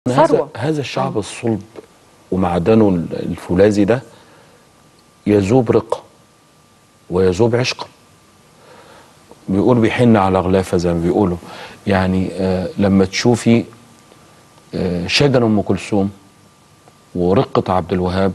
هذا ثروة. هذا الشعب الصلب ومعدنه الفولاذي ده يذوب رقه ويذوب عشقا بيقول بيحن على غلافه زي ما بيقولوا يعني آه لما تشوفي آه شجر ام كلثوم ورقه عبد الوهاب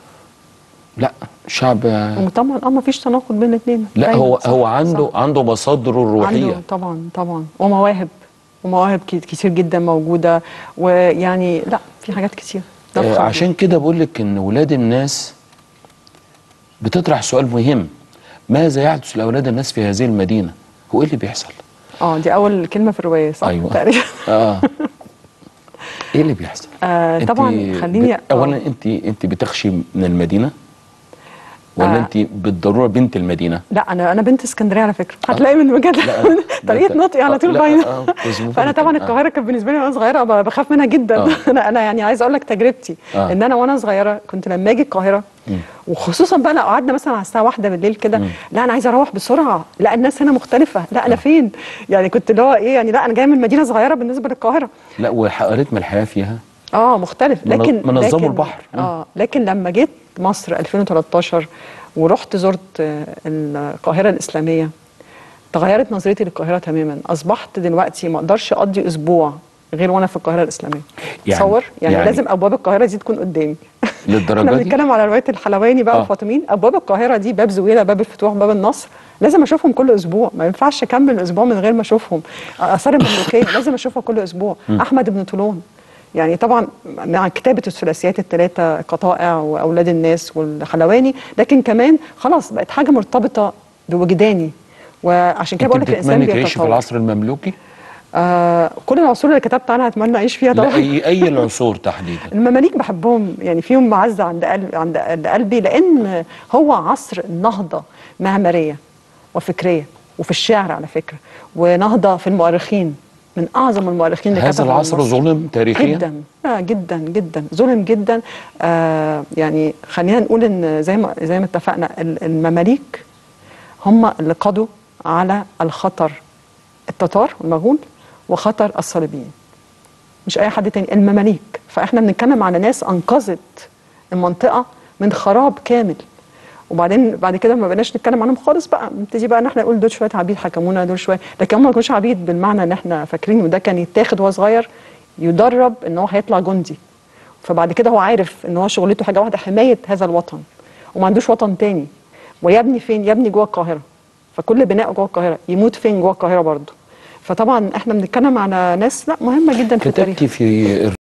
لا شعب وطبعا اه ما فيش تناقض بين الاثنين لا هو هو عنده عنده مصادره الروحيه عنده طبعا طبعا ومواهب ومواهب كي- كتير جدا موجوده ويعني لا في حاجات كتير ده آه، بصراحة. عشان كده بقول لك ان ولاد الناس بتطرح سؤال مهم ماذا يحدث لاولاد الناس في هذه المدينه هو ايه اللي بيحصل اه دي اول كلمه في الروايه صح أيوة. تقريبا اه ايه اللي بيحصل آه أنت طبعا خليني بت... اولا انت انت بتخشي من المدينه ولا آه. انت بالضروره بنت المدينه لا انا انا بنت اسكندريه على فكره هتلاقي من بجد لا، طريقه لا، نطقي على آه، طول لا، باينه آه، مظبوط. فانا طبعا آه. القاهره كانت بالنسبه لي وانا صغيره ب- بخاف منها جدا آه. انا انا يعني عايزه اقول لك تجربتي آه. ان انا وانا صغيره كنت لما اجي القاهره وخصوصا بقى لو قعدنا مثلا على الساعه واحدة بالليل كده لا انا عايزه اروح بسرعه لا الناس هنا مختلفه لا انا فين يعني كنت اللي هو ايه يعني لا انا جايه من مدينه صغيره بالنسبه للقاهره لا ورتم الحياه فيها اه مختلف من- لكن منظموا لكن البحر. مم. اه لكن لما جيت مصر 2013 ورحت زرت آه، القاهره الاسلاميه تغيرت نظرتي للقاهره تماما اصبحت دلوقتي ما اقدرش اقضي اسبوع غير وانا في القاهره الاسلاميه يعني- تصور يعني, يعني- لازم ابواب القاهره دي تكون قدامي للدرجة احنا دي؟ بنتكلم على روايه الحلواني بقى آه. والفاطميين ابواب القاهره دي باب زويله باب الفتوح باب النصر لازم اشوفهم كل اسبوع ما ينفعش اكمل اسبوع من غير ما اشوفهم اثار المملوكيه لازم اشوفها كل اسبوع احمد بن طولون يعني طبعا مع كتابه الثلاثيات الثلاثه قطائع واولاد الناس والحلواني لكن كمان خلاص بقت حاجه مرتبطه بوجداني وعشان كده انت بقول لك الانسان بتتمني تعيشي في بيتطور العصر المملوكي آه كل العصور اللي كتبت عنها اتمنى اعيش فيها لا طبعا اي اي العصور تحديدا المماليك بحبهم يعني فيهم معزه عند قلب عند عند قلبي لان هو عصر النهضه معماريه وفكريه وفي الشعر على فكره ونهضه في المؤرخين من اعظم المؤرخين اللي هذا كتبوا عن العصر مصر. ظلم تاريخيا جدا آه جدا جدا ظلم جدا آه يعني خلينا نقول ان زي ما زي ما اتفقنا ال- المماليك هم اللي قضوا على الخطر التتار والمغول وخطر الصليبيين مش اي حد تاني المماليك فاحنا بنتكلم على ناس انقذت المنطقه من خراب كامل وبعدين بعد كده ما بقناش نتكلم عنهم خالص بقى نبتدي بقى ان احنا نقول دول شويه عبيد حكمونا دول شويه لكن هم ما كانوش عبيد بالمعنى ان احنا فاكرين وده كان يتاخد وهو صغير يدرب ان هو هيطلع جندي فبعد كده هو عارف ان هو شغلته حاجه واحده حمايه هذا الوطن وما عندوش وطن تاني ويبني فين يبني جوه القاهره فكل بناء جوه القاهره يموت فين جوه القاهره برضه فطبعا احنا بنتكلم على ناس لا مهمه جدا في التاريخ كتبتي في